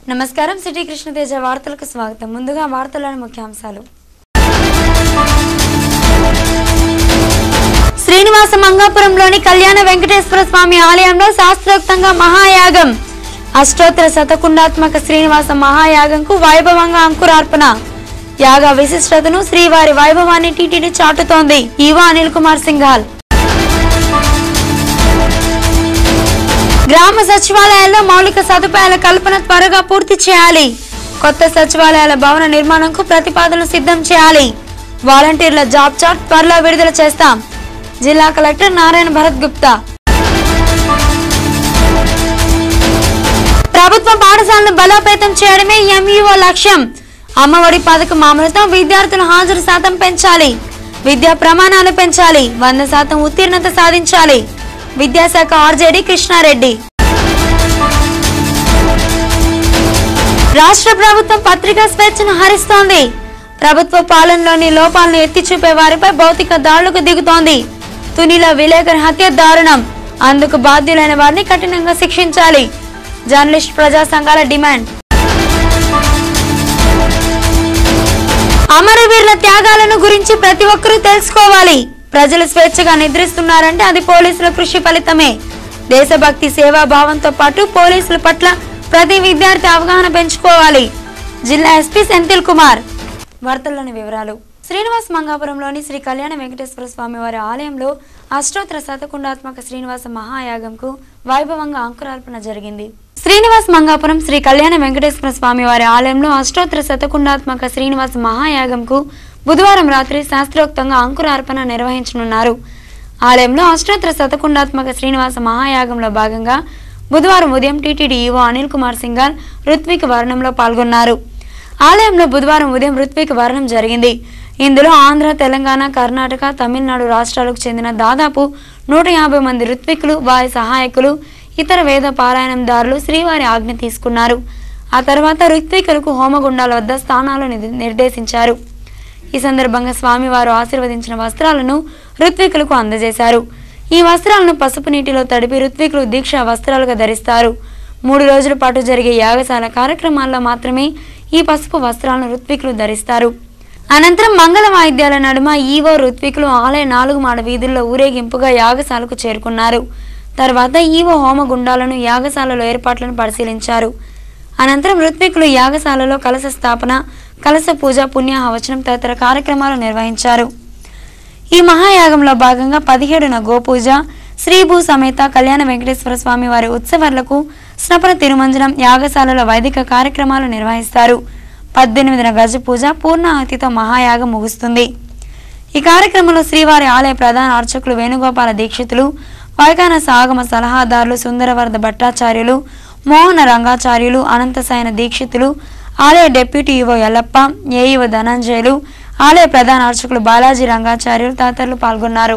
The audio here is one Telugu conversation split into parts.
నమస్కారం సిటీ కృష్ణతేజ వార్తలకు స్వాగతం ముందుగా వార్తలోని ముఖ్యాంశాలు శ్రీనివాస మంగాపురంలోని కళ్యాణ వెంకటేశ్వర స్వామి ఆలయంలో శాస్త్రోక్తంగా మహాయాగం అష్టోత్తర శతకుండాత్మక శ్రీనివాస మహాయాగంకు వైభవంగా అంకురార్పణ యాగ విశిష్టతను శ్రీవారి వైభవాన్ని టీటీడీ చాటుతోంది ఈవో అనిల్ కుమార్ సింఘాల్ గ్రామ సచివాలయాల్లో మౌలిక సదుపాయాల కల్పన త్వరగా పూర్తి చేయాలి కొత్త సచివాలయాల భవన నిర్మాణంకు ప్రతిపాదనలు సిద్ధం చేయాలి వాలంటీర్ల జాబ్ చార్ట్ త్వరలో విడుదల చేస్తాం జిల్లా కలెక్టర్ నారాయణ భరత్ గుప్తా ప్రభుత్వ పాఠశాలను బలోపేతం చేయడమే ఎంఈఓ లక్ష్యం అమ్మఒడి పథకం అమలుతో విద్యార్థుల హాజరు శాతం పెంచాలి విద్యా ప్రమాణాలు పెంచాలి వంద శాతం ఉత్తీర్ణత సాధించాలి విద్యాశాఖ ఆర్జేడి కృష్ణారెడ్డి రాష్ట్ర ప్రభుత్వం పత్రికా స్వేచ్ఛను హరిస్తోంది ప్రభుత్వ పాలనలోని లోపాలను ఎత్తి చూపే వారిపై భౌతిక దాడులకు దిగుతోంది తునిలో విలేకరి హత్య దారుణం అందుకు బాధ్యులైన వారిని కఠినంగా శిక్షించాలి జర్నలిస్ట్ ప్రజా సంఘాల డిమాండ్ అమరవీరుల త్యాగాలను గురించి ప్రతి ఒక్కరూ తెలుసుకోవాలి ప్రజలు స్వేచ్ఛగా నిద్రిస్తున్నారంటే అది పోలీసుల కృషి ఫలితమే దేశభక్తి సేవాభావంతో పాటు పోలీసుల పట్ల ప్రతి విద్యార్థి అవగాహన పెంచుకోవాలి జిల్లా ఎస్పీ సెంథిల్ కుమార్ వార్తల్లోని వివరాలు శ్రీనివాస్ మంగాపురంలోని శ్రీ కళ్యాణ వెంకటేశ్వర స్వామి వారి ఆలయంలో అష్టోత్తర శతకుండాత్మక శ్రీనివాస మహాయాగంకు వైభవంగా అంకురార్పణ జరిగింది శ్రీనివాస్ మంగాపురం శ్రీ కళ్యాణ వెంకటేశ్వర స్వామి వారి ఆలయంలో అష్టోత్తర శతకుండాత్మక శ్రీనివాస మహాయాగంకు బుధవారం రాత్రి శాస్త్రోక్తంగా అంకురార్పణ నిర్వహించనున్నారు ఆలయంలో అష్టోత్తర శతకుండాత్మక శ్రీనివాస మహాయాగంలో భాగంగా బుధవారం ఉదయం టీటీడీ ఈవో అనిల్ కుమార్ సింగాల్ ఋత్విక్ వర్ణంలో పాల్గొన్నారు ఆలయంలో బుధవారం ఉదయం ఋత్విక్ వర్ణం జరిగింది ఇందులో ఆంధ్ర తెలంగాణ కర్ణాటక తమిళనాడు రాష్ట్రాలకు చెందిన దాదాపు నూట యాభై మంది ఋత్వికులు వారి సహాయకులు ఇతర వేద పారాయణందారులు శ్రీవారి ఆజ్ఞ తీసుకున్నారు ఆ తర్వాత ఋత్వికులకు హోమగుండాల వద్ద స్థానాలు నిర్- నిర్దేశించారు ఈ సందర్భంగా స్వామివారు ఆశీర్వదించిన వస్త్రాలను ఋత్వికులకు అందజేశారు ఈ వస్త్రాలను పసుపు నీటిలో తడిపి ఋత్వికులు దీక్ష వస్త్రాలుగా ధరిస్తారు మూడు రోజుల పాటు జరిగే యాగశాల కార్యక్రమాల్లో మాత్రమే ఈ పసుపు వస్త్రాలను ఋత్వికులు ధరిస్తారు అనంతరం మంగళ వాయిద్యాల నడుమ ఈవో ఋత్వికులు ఆలయ నాలుగు మాడ వీధుల్లో ఊరేగింపుగా యాగశాలకు చేరుకున్నారు తర్వాత ఈవో హోమగుండాలను యాగశాలలో ఏర్పాట్లను పరిశీలించారు అనంతరం ఋత్వికులు యాగశాలలో కలశ స్థాపన కలశ పూజ పుణ్యాహవచనం తదితర కార్యక్రమాలు నిర్వహించారు ఈ మహాయాగంలో భాగంగా పదిహేడున గోపూజ శ్రీభూ సమేత కళ్యాణ వెంకటేశ్వర స్వామి వారి ఉత్సవాలకు స్నపన తిరుమంజనం యాగశాలలో వైదిక కార్యక్రమాలు నిర్వహిస్తారు పద్దెనిమిదిన గజ పూజ పూర్ణాహతితో మహాయాగం ముగుస్తుంది ఈ కార్యక్రమంలో శ్రీవారి ఆలయ ప్రధాన అర్చకులు వేణుగోపాల దీక్షితులు వైకాన సాగమ సలహాదారులు సుందరవర్ధ భట్టాచార్యులు మోహన రంగాచార్యులు అనంతసాయన దీక్షితులు ఆలయ deputy EO Yellappa AEO Dhananjayulu ఆలయ ప్రధాన అర్చకులు బాలాజీ రంగాచార్యులు తదితరులు పాల్గొన్నారు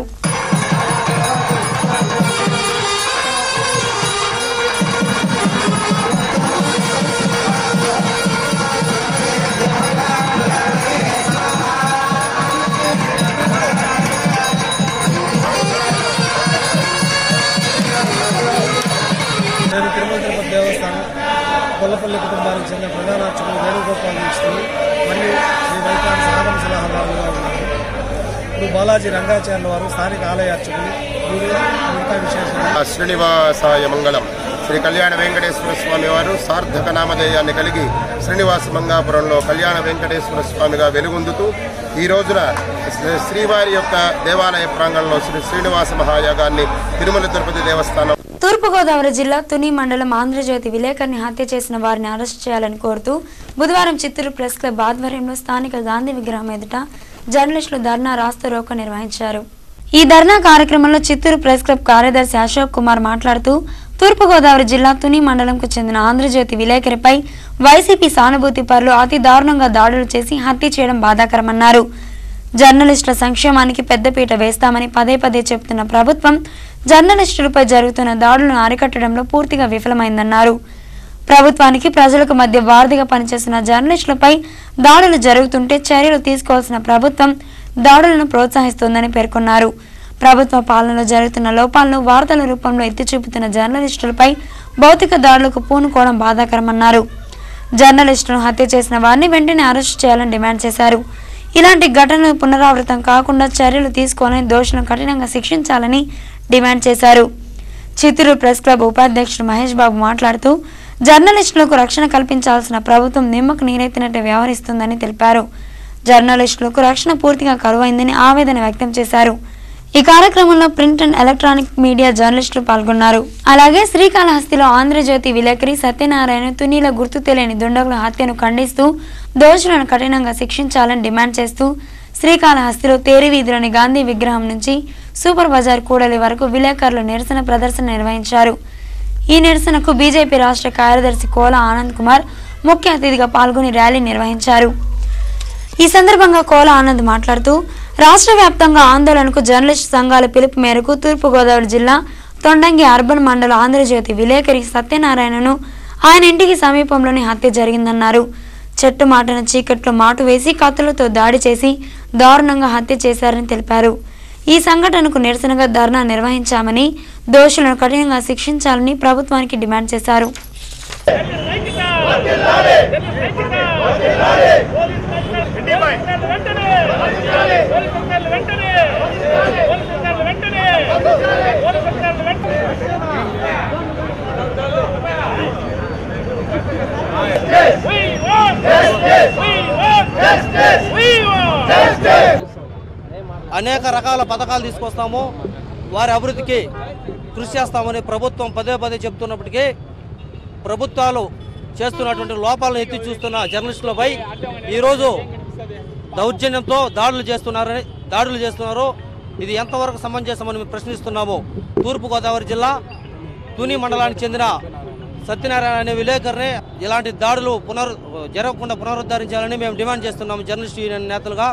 నేను తిరుమల తిరుపతి దేవస్థానం కొల్లపల్లి కుటుంబానికి చెందిన ప్రధాన అర్చకులు వేణుగోపాల్ దీక్షితులు మరియు శ్రీ వైకాన్ సాగమ సలహాదారులుగా ఉన్నారు ఇప్పుడు బాలాజీ రంగాచార్యుల వారు స్థానిక ఆలయ అర్చకులు వీరు మిగతా విశేషాలు శ్రీనివాసాయ మంగళం శ్రీ కళ్యాణ వెంకటేశ్వర స్వామి వారు సార్థక నామధేయాన్ని కలిగి శ్రీనివాస మంగాపురంలో కళ్యాణ వెంకటేశ్వర స్వామిగా వెలుగొందుతూ ఈ రోజున శ్రీ- శ్రీవారి యొక్క దేవాలయ ప్రాంగణంలో శ్రీ శ్రీనివాస మహాయాగాన్ని తిరుమల తిరుపతి దేవస్థానం తూర్పుగోదావరి జిల్లా తుని మండలం ఆంధ్రజ్యోతి విలేకరిని హత్య చేసిన వారిని అరెస్ట్ చేయాలని కోరుతూ బుధవారం చిత్తూరు ప్రెస్ క్లబ్ ఆధ్వర్యంలో స్థానిక గాంధీ విగ్రహం ఎదుట జర్నలిస్టులు ధర్నా రాస్తా రోకో నిర్వహించారు ఈ ధర్నా కార్యక్రమంలో చిత్తూరు ప్రెస్ క్లబ్ కార్యదర్శి అశోక్ కుమార్ మాట్లాడుతూ తూర్పుగోదావరి జిల్లా తుని మండలంకు చెందిన ఆంధ్రజ్యోతి విలేకరిపై వైసీపీ సానుభూతి పరులు అతి దారుణంగా దాడులు చేసి హత్య చేయడం బాధాకరమన్నారు జర్నలిస్టుల సంక్షేమానికి పెద్దపీట వేస్తామని పదే పదే చెబుతున్న ప్రభుత్వం జర్నలిస్టులపై జరుగుతున్న దాడులను అరికట్టడంలో పూర్తిగా విఫలమైందన్నారు ప్రభుత్వానికి ప్రజలకు మధ్య వారధిగా పనిచేస్తున్న జర్నలిస్టులపై దాడులు జరుగుతుంటే చర్యలు తీసుకోవాల్సిన ప్రభుత్వం దాడులను ప్రోత్సహిస్తోందని పేర్కొన్నారు ప్రభుత్వ పాలనలో జరుగుతున్న లోపాలను వార్తల రూపంలో ఎత్తి చూపుతున్న జర్నలిస్టులపై భౌతిక దాడులకు పూనుకోవడం బాధాకరమన్నారు జర్నలిస్టును హత్య చేసిన వారిని వెంటనే అరెస్ట్ చేయాలని డిమాండ్ చేశారు ఇలాంటి ఘటనలు పునరావృతం కాకుండా చర్యలు తీసుకోవాలని దోషులను కఠినంగా శిక్షించాలని డిమాండ్ చేశారు చిత్తూరు ప్రెస్ క్లబ్ ఉపాధ్యక్షుడు మహేష్ బాబు మాట్లాడుతూ జర్నలిస్టులకు రక్షణ కల్పించాల్సిన ప్రభుత్వం నిమ్మకు నీరెత్తినట్టు వ్యవహరిస్తుందని తెలిపారు జర్నలిస్టులకు రక్షణ పూర్తిగా కరువైందని ఆవేదన వ్యక్తం చేశారు ఈ కార్యక్రమంలో ప్రింట్ అండ్ ఎలక్ట్రానిక్ మీడియా జర్నలిస్టులు పాల్గొన్నారు అలాగే శ్రీకాళహస్తిలో ఆంధ్రజ్యోతి విలేకరి సత్యనారాయణ తునీల గుర్తు తెలియని దుండగుల హత్యను ఖండిస్తూ దోషులను కఠినంగా శిక్షించాలని డిమాండ్ చేస్తూ శ్రీకాళహస్తిలో తేరి వీధిలోని గాంధీ విగ్రహం నుంచి సూపర్ బజార్ కూడలి వరకు విలేకరులు నిరసన ప్రదర్శన నిర్వహించారు ఈ నిరసనకు బీజేపీ రాష్ట్ర కార్యదర్శి కోల ఆనంద్ కుమార్ ముఖ్య అతిథిగా పాల్గొని ర్యాలీ నిర్వహించారు ఈ సందర్భంగా కోల ఆనంద్ మాట్లాడుతూ రాష్ట్ర వ్యాప్తంగా ఆందోళనకు జర్నలిస్టు సంఘాల పిలుపు మేరకు తూర్పుగోదావరి జిల్లా తొండంగి అర్బన్ మండల ఆంధ్రజ్యోతి విలేకరి సత్యనారాయణను ఆయన ఇంటికి సమీపంలోనే హత్య జరిగిందన్నారు చెట్టు మాటన చీకట్లో మాటు వేసి కత్తులతో దాడి చేసి దారుణంగా హత్య చేశారని తెలిపారు ఈ సంఘటనకు నిరసనగా ధర్నా నిర్వహించామని దోషులను కఠినంగా శిక్షించాలని ప్రభుత్వానికి డిమాండ్ చేశారు అనేక రకాల పథకాలు తీసుకొస్తాము వారి అభివృద్ధికి కృషి చేస్తామని ప్రభుత్వం పదే పదే చెప్తున్నప్పటికీ ప్రభుత్వాలు చేస్తున్నటువంటి లోపాలను ఎత్తి చూస్తున్న జర్నలిస్టులపై ఈరోజు దౌర్జన్యంతో దాడులు చేస్తున్నారని దాడులు చేస్తున్నారు ఇది ఎంతవరకు సమంజసమని మేము ప్రశ్నిస్తున్నాము తూర్పుగోదావరి జిల్లా తుని మండలానికి చెందిన సత్యనారాయణ అనే విలేకరిని ఇలాంటి దాడులు పునరు జరగకుండా పునరుద్ధరించాలని మేము డిమాండ్ చేస్తున్నాము జర్నలిస్ట్ యూనియన్ నేతలుగా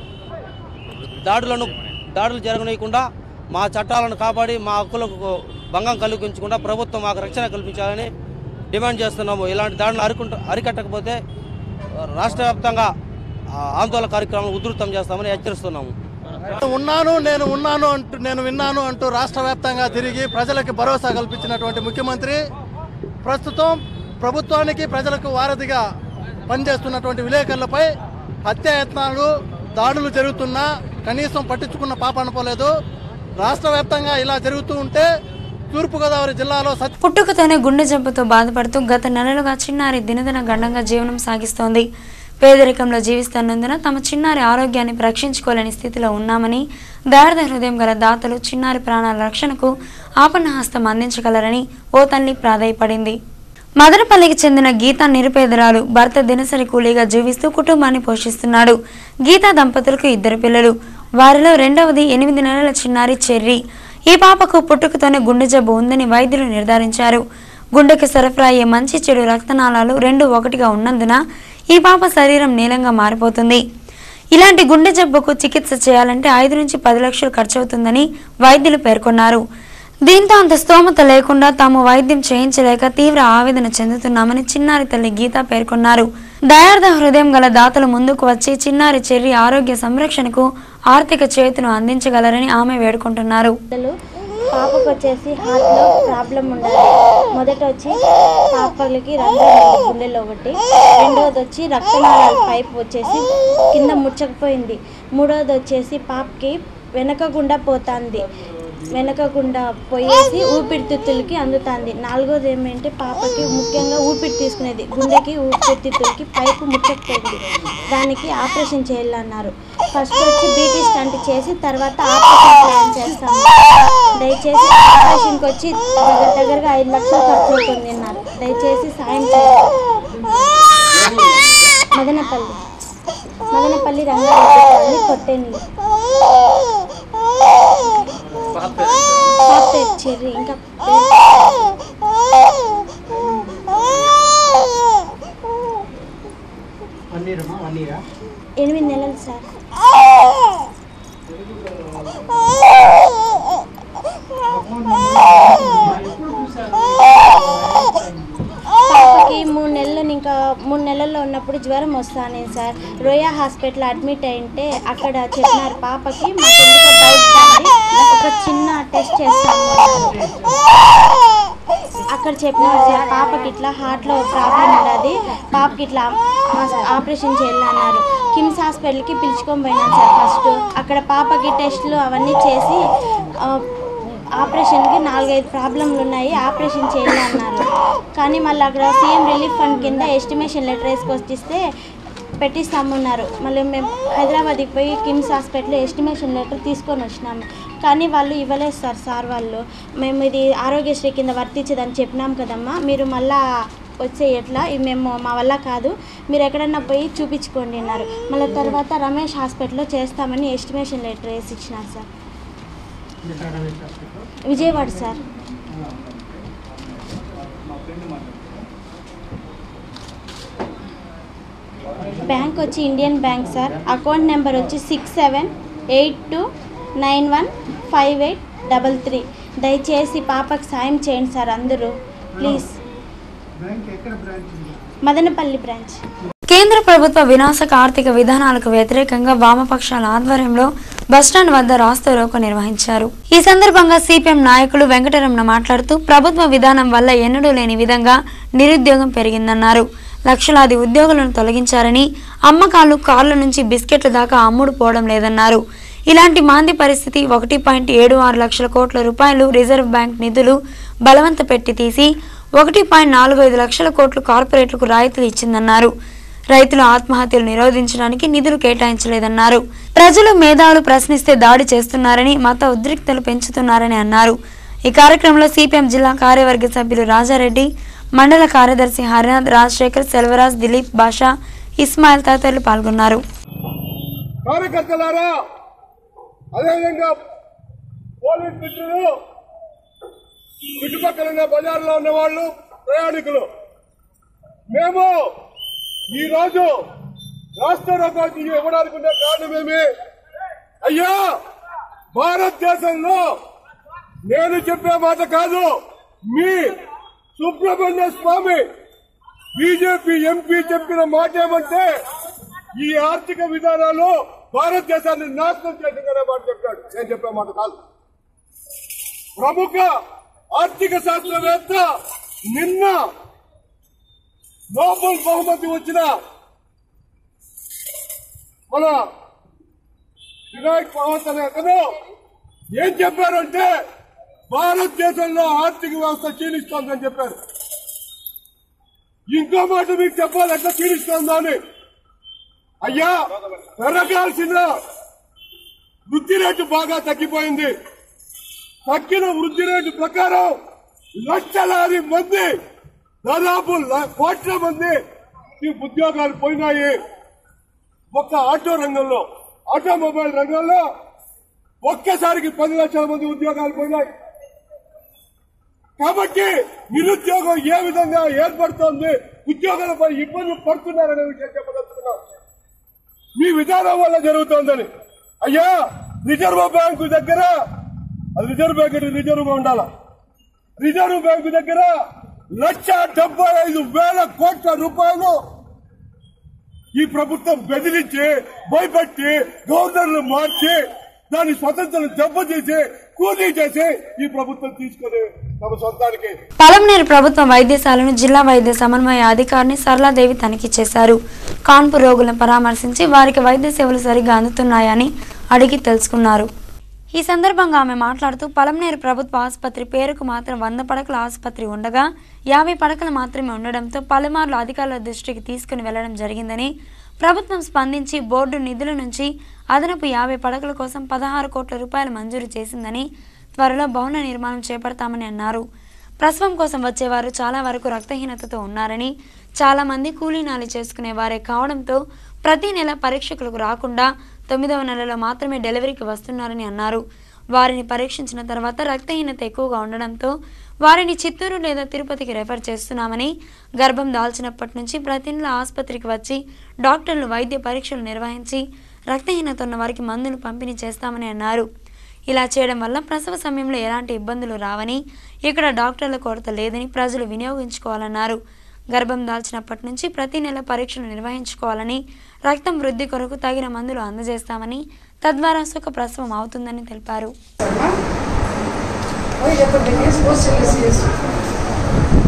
దాడులను దాడులు జరగనీయకుండా మా చట్టాలను కాపాడి మా హక్కులకు భంగం కలిగించకుండా ప్రభుత్వం మాకు రక్షణ కల్పించాలని డిమాండ్ చేస్తున్నాము ఇలాంటి దాడులు అరికుంట అరికట్టకపోతే రాష్ట్ర వ్యాప్తంగా ఆ, ఆందోళన కార్యక్రమాలు ఉధృతం చేస్తామని హెచ్చరిస్తున్నాము ఉన్నాను నేను ఉన్నాను అంటూ నేను విన్నాను అంటూ రాష్ట్ర వ్యాప్తంగా తిరిగి ప్రజలకు భరోసా కల్పించినటువంటి ముఖ్యమంత్రి ప్రస్తుతం ప్రభుత్వానికి ప్రజలకు వారధిగా పనిచేస్తున్నటువంటి విలేకరులపై హత్యాయత్నాలు దాడులు జరుగుతున్నా కనీసం పట్టించుకున్న పాపాన పోలేదు రాష్ట్ర వ్యాప్తంగా ఇలా జరుగుతూ ఉంటే తూర్పుగోదావరి జిల్లాలో సత్య పుట్టుకతోనే గుండె జబ్బుతో బాధపడుతూ గత నెలలుగా చిన్నారి దినదిన గండంగా జీవనం సాగిస్తోంది పేదరికంలో జీవిస్తున్నందున తమ చిన్నారి ఆరోగ్యాన్ని రక్షించుకోలేని స్థితిలో ఉన్నామని దారిద హృదయం గల దాతలు చిన్నారి ప్రాణాల రక్షణకు ఆపన్నహస్తం అందించగలరని ఓ తల్లి ప్రాధాయపడింది మదనపల్లికి చెందిన గీత నిరుపేదరాలు భర్త దినసరి కూలీగా జీవిస్తూ కుటుంబాన్ని పోషిస్తున్నాడు గీతా దంపతులకు ఇద్దరు పిల్లలు వారిలో రెండవది ఎనిమిది నెలల చిన్నారి చెర్రీ ఈ పాపకు పుట్టుకతోనే గుండె జబ్బు ఉందని వైద్యులు నిర్ధారించారు గుండెకి సరఫరా అయ్యే మంచి చెడు రక్తనాళాలు రెండు ఒకటిగా ఉన్నందున ఈ పాప శరీరం నీలంగా మారిపోతుంది ఇలాంటి గుండె జబ్బుకు చికిత్స చేయాలంటే ఐదు నుంచి పది లక్షలు ఖర్చవుతుందని వైద్యులు పేర్కొన్నారు దీంతో అంత స్తోమత లేకుండా తాము వైద్యం చేయించలేక తీవ్ర ఆవేదన చెందుతున్నామని చిన్నారి తల్లి గీత పేర్కొన్నారు దయార్థ హృదయం గల దాతలు ముందుకు వచ్చి చిన్నారి చెర్రి ఆరోగ్య సంరక్షణకు ఆర్థిక చేతును అందించగలరని ఆమె వేడుకుంటున్నారు పిల్లలు పాపకు వచ్చేసి హార్ట్లో ప్రాబ్లం ఉండాలి మొదట వచ్చి పాపలకి రంధ్రం ఉంది గుండెలో ఒకటి రెండవది వచ్చి రక్తనాళాల పైప్ వచ్చేసి కింద ముచ్చకపోయింది మూడవది వచ్చేసి పాపకి వెనక గుండా పోతుంది వెనక గుండా పోయేసి ఊపిరితిత్తులకి అందుతుంది నాలుగోది ఏమంటే పాపకి ముఖ్యంగా ఊపిరి తీసుకునేది గుండెకి ఊపిరితిత్తులకి పైపు ముచ్చకపోయింది దానికి ఆపరేషన్ చేయాలన్నారు ఫస్ట్ వచ్చి బీటీ స్టంట్ చేసి తర్వాత ఆపరేషన్ ప్లాన్ చేస్తాము దయచేసి ఆపరేషన్కి వచ్చి దగ్గర దగ్గరగా ఐదు లక్షలు ఖర్చు అవుతుంది అన్నారు దయచేసి సాయం చేయండి మదనపల్లి మదనపల్లి రంగారెడ్డి కాలనీ కొత్తేళ్ళు పాప పేరు చెర్రి ఇంకా ఎనిమిది నెలలు సార్ పాపకి మూడు నెలలు ఇంకా మూడు నెలల్లో ఉన్నప్పుడు జ్వరం వస్తానే సార్ రోయా హాస్పిటల్ అడ్మిట్ అయింటే అక్కడ చెప్పినారు పాపకి మాకు ఎందుకో డౌట్ ఉంది ఒక చిన్న టెస్ట్ చేస్తాము అన్నారు. అక్కడ అక్కడ చెప్పినారు సార్ పాపకి ఇట్లా హార్ట్లో ప్రాబ్లం ఉన్నది పాపకి ఇట్లా ఆస్- ఆపరేషన్ చేయాలన్నారు కిమ్స్ హాస్పిటల్కి పిలుచుకొని పోయినాను సార్ ఫస్ట్ అక్కడ పాపకి టెస్టులు అవన్నీ చేసి ఆ, ఆపరేషన్కి నాలుగైదు ప్రాబ్లంలు ఉన్నాయి ఆపరేషన్ చేయాలన్నారు కానీ మళ్ళీ అక్కడ సీఎం రిలీఫ్ ఫండ్ కింద ఎస్టిమేషన్ లెటర్ వేసుకొచ్చిస్తే పెట్టిస్తామన్నారు మళ్ళీ మేము హైదరాబాద్కి పోయి కిమ్స్ హాస్పిటల్లో ఎస్టిమేషన్ లెటర్ తీసుకొని వచ్చినాము కానీ వాళ్ళు ఇవ్వలేదు సార్ సార్ వాళ్ళు మేము ఇది ఆరోగ్యశ్రీ కింద వర్తించదని చెప్పినాం కదమ్మా మీరు మళ్ళా వచ్చే ఎట్లా ఇవి మేము మా వల్ల కాదు మీరు ఎక్కడన్నా పోయి చూపించుకోండి అన్నారు మళ్ళీ తర్వాత రమేష్ హాస్పిటల్లో చేస్తామని ఎస్టిమేషన్ లెటర్ వేసి ఇచ్చినారు సార్ విజయవాడ సార్ బ్యాంక్ వచ్చి Indian bank sir account number వచ్చి six seven eight two nine one five eight double three దయచేసి పాపకు సాయం చేయండి సార్ అందరూ ప్లీజ్ మదనపల్లి బ్రాంచ్ కేంద్ర ప్రభుత్వ వినాశక ఆర్థిక విధానాలకు వ్యతిరేకంగా వామపక్షాల ఆధ్వర్యంలో బస్టాండ్ వద్ద రాస్తా రోకో నిర్వహించారు ఈ సందర్భంగా సిపిఎం నాయకులు వెంకటరమణ మాట్లాడుతూ ప్రభుత్వ విధానం వల్ల ఎన్నడూ లేని విధంగా నిరుద్యోగం పెరిగిందన్నారు లక్షలాది ఉద్యోగులను తొలగించారని అమ్మకాలు కార్ల నుంచి బిస్కెట్ల దాకా అమ్ముడు పోవడం లేదన్నారు ఇలాంటి మాంది పరిస్థితి ఒకటి పాయింట్ ఏడు ఆరు లక్షల కోట్ల రూపాయలు రిజర్వ్ బ్యాంక్ నిధులు బలవంత పెట్టి తీసి ఒకటి పాయింట్ నాలుగు ఐదు లక్షల కోట్లు కార్పొరేట్లకు రాయితీలు ఇచ్చిందన్నారు రైతుల ఆత్మహత్యలు నిరోధించడానికి నిధులు కేటాయించలేదన్నారు ప్రజలు మేధావులు ప్రశ్నిస్తే దాడి చేస్తున్నారని మత ఉద్రిక్తలు పెంచుతున్నారని అన్నారు ఈ కార్యక్రమంలో సిపిఎం జిల్లా కార్యవర్గ సభ్యులు రాజారెడ్డి మండల కార్యదర్శి హరినాథ్ రాజశేఖర్ సెల్వరాజ్ దిలీప్ బాషా ఇస్మాయిల్ తదితరులు పాల్గొన్నారు కార్యకర్తలారా అదేవిధంగా పోలీస్ మిత్రులు చుట్టుపక్కల ఉన్న బజార్లో ఉన్న వాళ్ళు ప్రయాణికులు మేము ఈ రోజు రాష్ట్ర రూపాయలు ఇవ్వడానికి ఉన్న కారణమేమి అయ్యా భారతదేశంలో నేను చెప్పే మాట కాదు మీ సుబ్రహ్మణ్య స్వామి బీజేపీ ఎంపీ చెప్పిన మాట ఏమంటే ఈ ఆర్థిక విధానాలు భారతదేశాన్ని నాశనం చేసిందనే మాట చెప్పాడు నేను చెప్పే మాట కాదు ప్రముఖ ఆర్థిక శాస్త్రవేత్త నిన్న నోబెల్ బహుమతి వచ్చిన మన వినాయక్ మహంత్ అనే అతను ఏం చెప్పారంటే భారతదేశంలో ఆర్థిక వ్యవస్థ క్షీణిస్తోందని చెప్పారు ఇంకో మాట మీకు చెప్పాలి ఎట్లా క్షీణిస్తోందో అని అయ్యా పెరగాల్సిన వృద్ధి రేటు బాగా తగ్గిపోయింది తగ్గిన వృద్ధి రేటు ప్రకారం లక్షలాది మంది దాదాపు ల- కోట్ల మంది ఈ ఉద్యోగాలు పోయినాయి ఒక్క ఆటో రంగంలో ఆటోమొబైల్ రంగంలో ఒక్కసారికి పది లక్షల మంది ఉద్యోగాలు పోయినాయి కాబట్టి నిరుద్యోగం ఏ విధంగా ఏర్పడుతోంది ఉద్యోగాలపై ఇబ్బందులు పడుతున్నారనే విషయం చెప్పదలుచుకున్నాం మీ విధానం వల్ల జరుగుతోందని అయ్యా రిజర్వ్ బ్యాంకు దగ్గర అది రిజర్వ్ బ్యాంక్ అంటే రిజర్వ్ ఉండాల రిజర్వ్ బ్యాంకు దగ్గర లక్ష డెబ్బై ఐదు వేల కోట్ల రూపాయలు ఈ ప్రభుత్వం బెదిరించి భయపెట్టి గవర్నర్లు మార్చి దాని స్వతంత్రం దెబ్బతీసి కూలీ చేసి ఈ ప్రభుత్వం తీసుకొని తమ సొంతానికి పలమనేరు ప్రభుత్వ వైద్యశాలను జిల్లా వైద్య సమన్వయ అధికారిని సరళాదేవి తనిఖీ చేశారు కాన్పు రోగులను పరామర్శించి వారికి వైద్య సేవలు సరిగ్గా అందుతున్నాయని అడిగి తెలుసుకున్నారు ఈ సందర్భంగా ఆమె మాట్లాడుతూ పలమనేరు ప్రభుత్వ ఆసుపత్రి పేరుకు మాత్రం వంద పడకల ఆసుపత్రి ఉండగా యాభై పడకలు మాత్రమే ఉండడంతో పలుమార్లు అధికారుల దృష్టికి తీసుకుని వెళ్లడం జరిగిందని ప్రభుత్వం స్పందించి బోర్డు నిధుల నుంచి అదనపు యాభై పడకల కోసం పదహారు కోట్ల రూపాయలు మంజూరు చేసిందని త్వరలో భవన నిర్మాణం చేపడతామని అన్నారు ప్రసవం కోసం వచ్చేవారు చాలా వరకు రక్తహీనతతో ఉన్నారని చాలా మంది కూలీనాలి చేసుకునే వారే కావడంతో ప్రతి నెల పరీక్షకులకు రాకుండా తొమ్మిదవ నెలలో మాత్రమే డెలివరీకి వస్తున్నారని అన్నారు వారిని పరీక్షించిన తర్వాత రక్తహీనత ఎక్కువగా ఉండడంతో వారిని చిత్తూరు లేదా తిరుపతికి రెఫర్ చేస్తున్నామని గర్భం దాల్చినప్పటి నుంచి ప్రతి నెల ఆసుపత్రికి వచ్చి డాక్టర్లు వైద్య పరీక్షలు నిర్వహించి రక్తహీనత ఉన్న వారికి మందులు పంపిణీ చేస్తామని అన్నారు ఇలా చేయడం వల్ల ప్రసవ సమయంలో ఎలాంటి ఇబ్బందులు రావని ఇక్కడ డాక్టర్ల కొరత లేదని ప్రజలు వినియోగించుకోవాలన్నారు గర్భం దాల్చినప్పటి నుంచి ప్రతి నెల పరీక్షలు నిర్వహించుకోవాలని రక్తం వృద్ధి కొరకు తగిన మందులు అందజేస్తామని తద్వారా సుఖ ప్రసవం అవుతుందని తెలిపారు Oye, porque mi esposo es eso.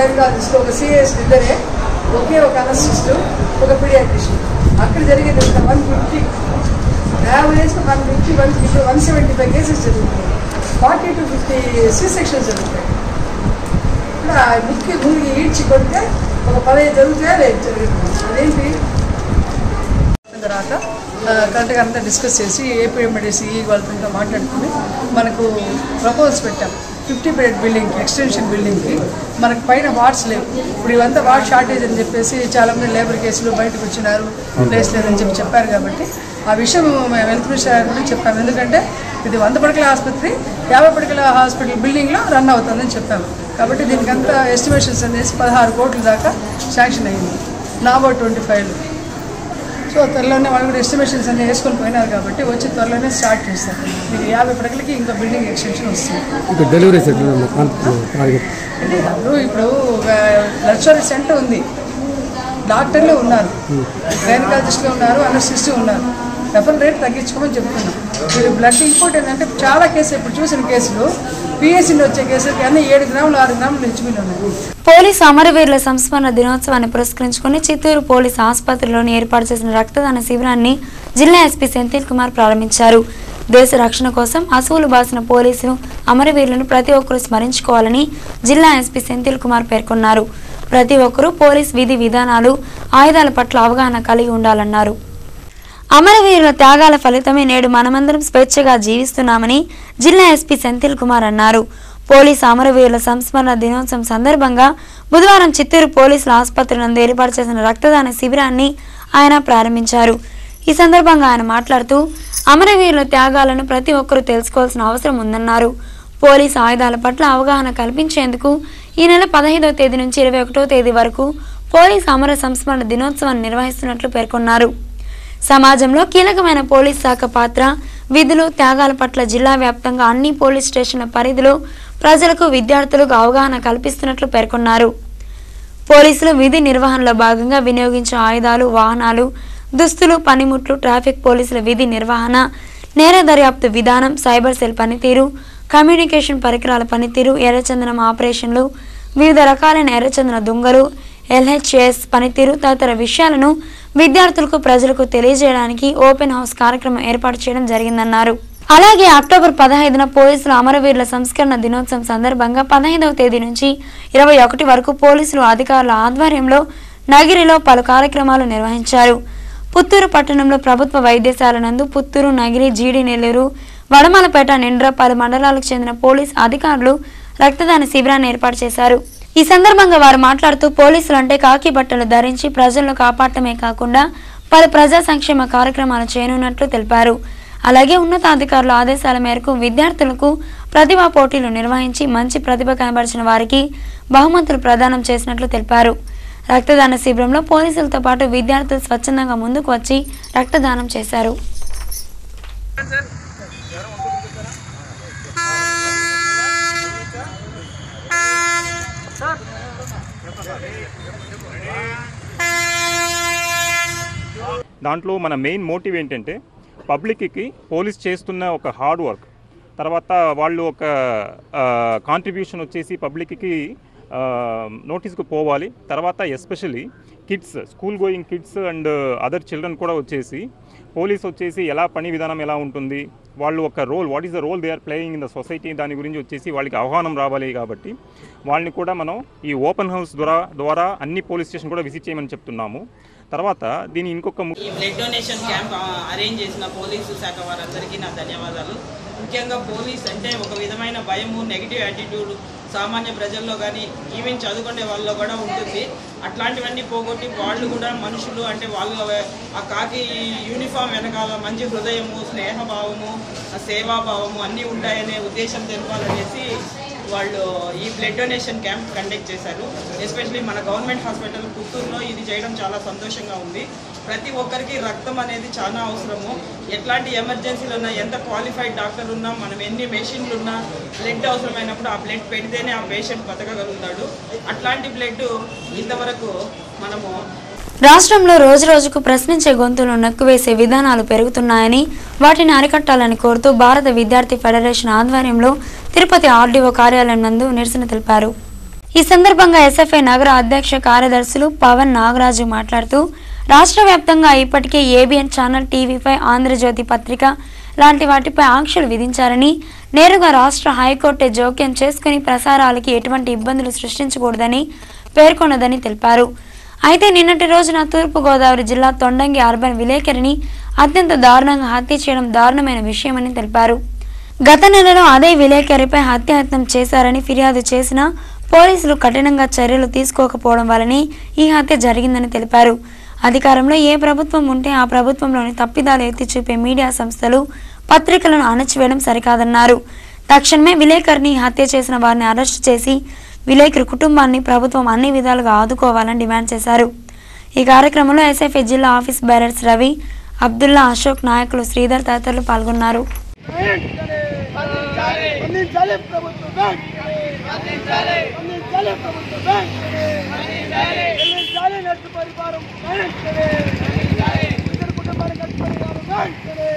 Gynaecologist ఒక సిఎస్ ఇద్దరే ఒకే ఒక అనస్టిస్ట్ ఒక పీడియాట్రిషియన్ అక్కడ జరిగేది one fifty average one fifty one ఇప్పుడు వన్ సెవెంటీ ఫైవ్ కేసెస్ జరుగుతాయి forty to fifty C sections జరుగుతాయి ఇక్కడ ముక్కి మునిగి ఈడ్చి కొడితే ఒక పదహైదు జరుగుతాయా లేదు జరుగుతుంది అదేంటి తర్వాత కరెక్ట్గా అంతా డిస్కస్ చేసి ఏపీఎండిసి వాళ్ళతో ఇంకా మాట్లాడుకుని మనకు ప్రపోజల్స్ పెట్టాం ఫిఫ్టీ బెడ్ బిల్డింగ్కి ఎక్స్టెన్షన్ బిల్డింగ్కి మనకు పైన వార్డ్స్ లేవు ఇప్పుడు ఇవంతా వార్డ్ షార్టేజ్ అని చెప్పేసి చాలామంది లేబర్ కేసులు బయటకు వచ్చినారు ప్లేస్ లేదని చెప్పి చెప్పారు కాబట్టి ఆ విషయం మేము హెల్త్ మినిస్టర్ కూడా చెప్పాము ఎందుకంటే ఇది వంద పడకల ఆసుపత్రి యాభై పడకల హాస్పిటల్ బిల్డింగ్లో రన్ అవుతుందని చెప్పాము కాబట్టి దీనికి అంతా ఎస్టిమేషన్స్ అనేసి పదహారు కోట్ల దాకా శాంక్షన్ అయ్యింది నాబో ట్వంటీ ఫైవ్ సో త్వరలోనే వాళ్ళు కూడా ఎస్టిమేషన్స్ అన్ని వేసుకొని పోయినారు కాబట్టి వచ్చి త్వరలోనే స్టార్ట్ చేస్తారు మీకు యాభై పడకలకి ఇంకా బిల్డింగ్ ఎక్స్టెన్షన్ వస్తుంది ఇక్కడ డెలివరీస్ ఎట్లా టార్గెట్ అంటే ఇప్పుడు ఇప్పుడు లక్షరీ సెంటర్ ఉంది డాక్టర్లు ఉన్నారు గైనకాలజిస్టులు ఉన్నారు అనస్థిస్ట్ ఉన్నారు రెఫర్ రేట్ తగ్గించుకోమని చెప్తున్నాం మీరు బ్లడ్ ఇంకోటి ఏంటంటే చాలా కేసులు ఇప్పుడు చూసిన కేసులు పిఎస్సీలో వచ్చే కేసులకి అన్ని ఏడు గ్రాములు ఆరు గ్రాములు హెచ్బీలు ఉన్నాయి పోలీసు అమరవీరుల సంస్మరణ దినోత్సవాన్ని పురస్కరించుకుని చిత్తూరు పోలీసు ఆసుపత్రిలోని ఏర్పాటు చేసిన రక్తదాన శిబిరాన్ని జిల్లా ఎస్పీ సెంథిల్ కుమార్ ప్రారంభించారు దేశ రక్షణ కోసం అసువులు బాసిన పోలీసులు అమరవీరులను ప్రతి ఒక్కరూ స్మరించుకోవాలని జిల్లా ఎస్పీ సెంథిల్ కుమార్ పేర్కొన్నారు ప్రతి ఒక్కరూ పోలీస్ విధి విధానాలు ఆయుధాల పట్ల అవగాహన కలిగి ఉండాలన్నారు అమరవీరుల త్యాగాల ఫలితమే నేడు మనమందరం స్వేచ్ఛగా జీవిస్తున్నామని జిల్లా ఎస్పీ సెంథిల్ కుమార్ అన్నారు పోలీసు అమరవీరుల సంస్మరణ దినోత్సవం సందర్భంగా బుధవారం చిత్తూరు పోలీసుల ఆసుపత్రి నందు ఏర్పాటు చేసిన రక్తదాన శిబిరాన్ని ఆయన ప్రారంభించారు ఈ సందర్భంగా ఆయన మాట్లాడుతూ అమరవీరుల త్యాగాలను ప్రతి ఒక్కరూ తెలుసుకోవాల్సిన అవసరం ఉందన్నారు పోలీసు ఆయుధాల పట్ల అవగాహన కల్పించేందుకు ఈ నెల పదహైదవ తేదీ నుంచి ఇరవై ఒకటో తేదీ వరకు పోలీసు అమర సంస్మరణ దినోత్సవాన్ని నిర్వహిస్తున్నట్లు పేర్కొన్నారు సమాజంలో కీలకమైన పోలీస్ శాఖ పాత్ర విధులు త్యాగాల పట్ల జిల్లా వ్యాప్తంగా అన్ని పోలీస్ స్టేషన్ల పరిధిలో ప్రజలకు విద్యార్థులకు అవగాహన కల్పిస్తున్నట్లు పేర్కొన్నారు పోలీసులు విధి నిర్వహణలో భాగంగా వినియోగించే ఆయుధాలు వాహనాలు దుస్తులు పనిముట్లు ట్రాఫిక్ పోలీసుల విధి నిర్వహణ నేర దర్యాప్తు విధానం సైబర్ సెల్ పనితీరు కమ్యూనికేషన్ పరికరాల పనితీరు ఎర్రచందనం ఆపరేషన్లు వివిధ రకాలైన ఎర్రచందన దొంగలు ఎల్హెచ్ఎస్ పనితీరు తదితర విషయాలను విద్యార్థులకు ప్రజలకు తెలియజేయడానికి ఓపెన్ హౌస్ కార్యక్రమం ఏర్పాటు చేయడం జరిగిందన్నారు అలాగే అక్టోబర్ పదహైదున పోలీసులు అమరవీరుల సంస్కరణ దినోత్సవం సందర్భంగా పదహైదవ తేదీ నుంచి ఇరవై ఒకటి వరకు పోలీసులు అధికారుల ఆధ్వర్యంలో నగిరిలో పలు కార్యక్రమాలు నిర్వహించారు పుత్తూరు పట్టణంలో ప్రభుత్వ వైద్యశాల నందు పుత్తూరు నగిరి జీడి నెల్లూరు వడమలపేట నిండ్ర పలు మండలాలకు చెందిన పోలీస్ అధికారులు రక్తదాన శిబిరాన్ని ఏర్పాటు చేశారు ఈ సందర్భంగా వారు మాట్లాడుతూ పోలీసులు అంటే కాకి బట్టలు ధరించి ప్రజలను కాపాడటమే కాకుండా పలు ప్రజా సంక్షేమ కార్యక్రమాలు చేయనున్నట్లు తెలిపారు అలాగే ఉన్నతాధికారుల ఆదేశాల మేరకు విద్యార్థులకు ప్రతిభా పోటీలు నిర్వహించి మంచి ప్రతిభ కనబరిచిన వారికి బహుమతులు ప్రదానం చేసినట్లు తెలిపారు రక్తదాన శిబిరంలో పోలీసులతో పాటు విద్యార్థులు స్వచ్ఛందంగా ముందుకు వచ్చి రక్తదానం చేశారు దాంట్లో మన మెయిన్ మోటివ్ ఏంటంటే పబ్లిక్కి పోలీస్ చేస్తున్న ఒక హార్డ్ వర్క్ తర్వాత వాళ్ళు ఒక కాంట్రిబ్యూషన్ వచ్చేసి పబ్లిక్కి నోటీస్కు పోవాలి తర్వాత especially kids school going kids and other children కూడా వచ్చేసి పోలీస్ వచ్చేసి ఎలా పని విధానం ఎలా ఉంటుంది వాళ్ళు ఒక role what is the role they are playing in the society దాని గురించి వచ్చేసి వాళ్ళకి ఆహ్వానం రావాలి కాబట్టి వాళ్ళని కూడా మనం ఈ ఓపెన్ హౌస్ ద్వారా ద్వారా అన్ని పోలీస్ స్టేషన్ కూడా విజిట్ చేయమని చెప్తున్నాము తర్వాత దీని ఇంకొక ము- ఈ బ్లడ్ డొనేషన్ క్యాంప్ ఆ, అరేంజ్ చేసిన పోలీసు శాఖ వారందరికీ నా ధన్యవాదాలు ముఖ్యంగా పోలీస్ అంటే ఒక విధమైన భయము నెగిటివ్ యాటిట్యూడ్ సామాన్య ప్రజల్లో కానీ ఈవెన్ చదువుకునే వాళ్ళలో కూడా ఉంటుంది అట్లాంటివన్నీ పోగొట్టి వాళ్ళు కూడా మనుషులు అంటే వాళ్ళ ఆ కాకి యూనిఫామ్ వెనకాల మంచి హృదయము స్నేహభావము ఆ సేవాభావము అన్నీ ఉంటాయనే ఉద్దేశం తెలపాలనేసి వాళ్ళు ఈ బ్లడ్ డొనేషన్ క్యాంప్ కండక్ట్ చేశారు ఎస్పెషలీ మన గవర్నమెంట్ హాస్పిటల్ పుత్తూరులో ఇది చేయడం చాలా సంతోషంగా ఉంది ప్రతి ఒక్కరికి రక్తం అనేది చాలా అవసరము ఎట్లాంటి ఎమర్జెన్సీలు ఉన్నా ఎంత క్వాలిఫైడ్ డాక్టర్ ఉన్నా మనం ఎన్ని మెషిన్లు ఉన్నా బ్లడ్ అవసరమైనప్పుడు ఆ బ్లడ్ పెడితేనే ఆ పేషెంట్ బతకగలుగుతాడు అట్లాంటి బ్లడ్ ఇంతవరకు మనము రాష్ట్రంలో రోజు రోజుకు ప్రశ్నించే గొంతులను నొక్కివేసే విధానాలు పెరుగుతున్నాయని వాటిని అరికట్టాలని కోరుతూ భారత విద్యార్థి ఫెడరేషన్ ఆధ్వర్యంలో తిరుపతి ఆర్డీఓ కార్యాలయం నందు నిరసన తెలిపారు ఈ సందర్భంగా ఎస్ఎఫ్ఐ నగర అధ్యక్ష కార్యదర్శులు పవన్ నాగరాజు మాట్లాడుతూ రాష్ట్ర వ్యాప్తంగా ఇప్పటికే ఏబిఎన్ ఛానల్ టీవీపై ఆంధ్రజ్యోతి పత్రిక లాంటి వాటిపై ఆంక్షలు విధించారని నేరుగా రాష్ట్ర హైకోర్టే జోక్యం చేసుకుని ప్రసారాలకి ఎటువంటి ఇబ్బందులు సృష్టించకూడదని పేర్కొన్నదని తెలిపారు అయితే నిన్నటి రోజున తూర్పుగోదావరి జిల్లా తొండంగి అర్బన్ విలేకరిని అత్యంత దారుణంగా హత్య చేయడం దారుణమైన విషయమని తెలిపారు గత నెలలో అదే విలేకరిపై హత్యాయత్నం చేశారని ఫిర్యాదు చేసినా పోలీసులు కఠినంగా చర్యలు తీసుకోకపోవడం వల్లనే ఈ హత్య జరిగిందని తెలిపారు అధికారంలో ఏ ప్రభుత్వం ఉంటే ఆ ప్రభుత్వంలోని తప్పిదాలు ఎత్తి చూపే మీడియా సంస్థలు పత్రికలను అణచివేయడం సరికాదన్నారు తక్షణమే విలేకరిని హత్య చేసిన వారిని అరెస్టు చేసి విలేకరి కుటుంబాన్ని ప్రభుత్వం అన్ని విధాలుగా ఆదుకోవాలని డిమాండ్ చేశారు ఈ కార్యక్రమంలో ఎస్ఎఫ్ఐ జిల్లా ఆఫీస్ బైరర్స్ రవి అబ్దుల్లా అశోక్ నాయకులు శ్రీధర్ తదితరులు పాల్గొన్నారు అందించాలి ప్రభుత్వం అందించాలి అందించాలి ప్రభుత్వం అందించాలి నష్ట పరిహారం ఇద్దరు కుటుంబానికి నష్ట పరిహారం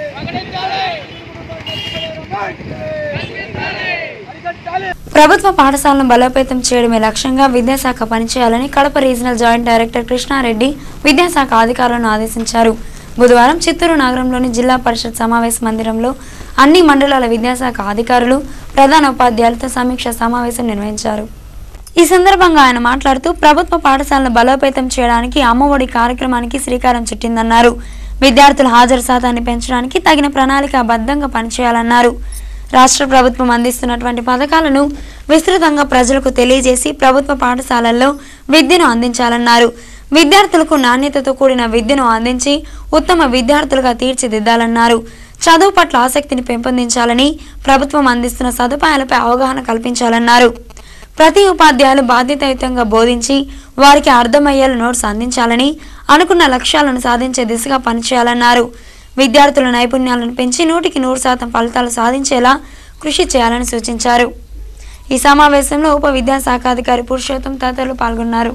అరికట్టాలి ప్రభుత్వ పాఠశాలను బలోపేతం చేయడమే లక్ష్యంగా విద్యాశాఖ పనిచేయాలని Kadapa regional joint director Krishna Reddy విద్యాశాఖ అధికారులను ఆదేశించారు బుధవారం చిత్తూరు నగరంలోని జిల్లా పరిషత్ సమావేశ మందిరంలో అన్ని మండలాల విద్యాశాఖ అధికారులు ప్రధాన ఉపాధ్యాయులతో సమీక్ష సమావేశం నిర్వహించారు ఈ సందర్భంగా ఆయన మాట్లాడుతూ ప్రభుత్వ పాఠశాలను బలోపేతం చేయడానికి అమ్మఒడి కార్యక్రమానికి శ్రీకారం చుట్టిందన్నారు విద్యార్థుల హాజరు శాతాన్ని పెంచడానికి తగిన ప్రణాళికాబద్ధంగా పనిచేయాలన్నారు రాష్ట్ర ప్రభుత్వం అందిస్తున్నటువంటి పథకాలను విస్తృతంగా ప్రజలకు తెలియజేసి ప్రభుత్వ పాఠశాలల్లో విద్యను అందించాలన్నారు విద్యార్థులకు నాణ్యతతో కూడిన విద్యను అందించి ఉత్తమ విద్యార్థులుగా తీర్చిదిద్దాలన్నారు చదువు పట్ల ఆసక్తిని పెంపొందించాలని ప్రభుత్వం అందిస్తున్న సదుపాయాలపై అవగాహన కల్పించాలన్నారు ప్రతి ఉపాధ్యాయులు బాధ్యతాయుతంగా బోధించి వారికి అర్థమయ్యేలా నోట్స్ అందించాలని అనుకున్న లక్ష్యాలను సాధించే దిశగా పనిచేయాలన్నారు విద్యార్థుల నైపుణ్యాలను పెంచి నూటికి నూరు శాతం ఫలితాలు సాధించేలా కృషి చేయాలని సూచించారు ఈ సమావేశంలో ఉప విద్యాశాఖాధికారి పురుషోత్తం తదితరులు పాల్గొన్నారు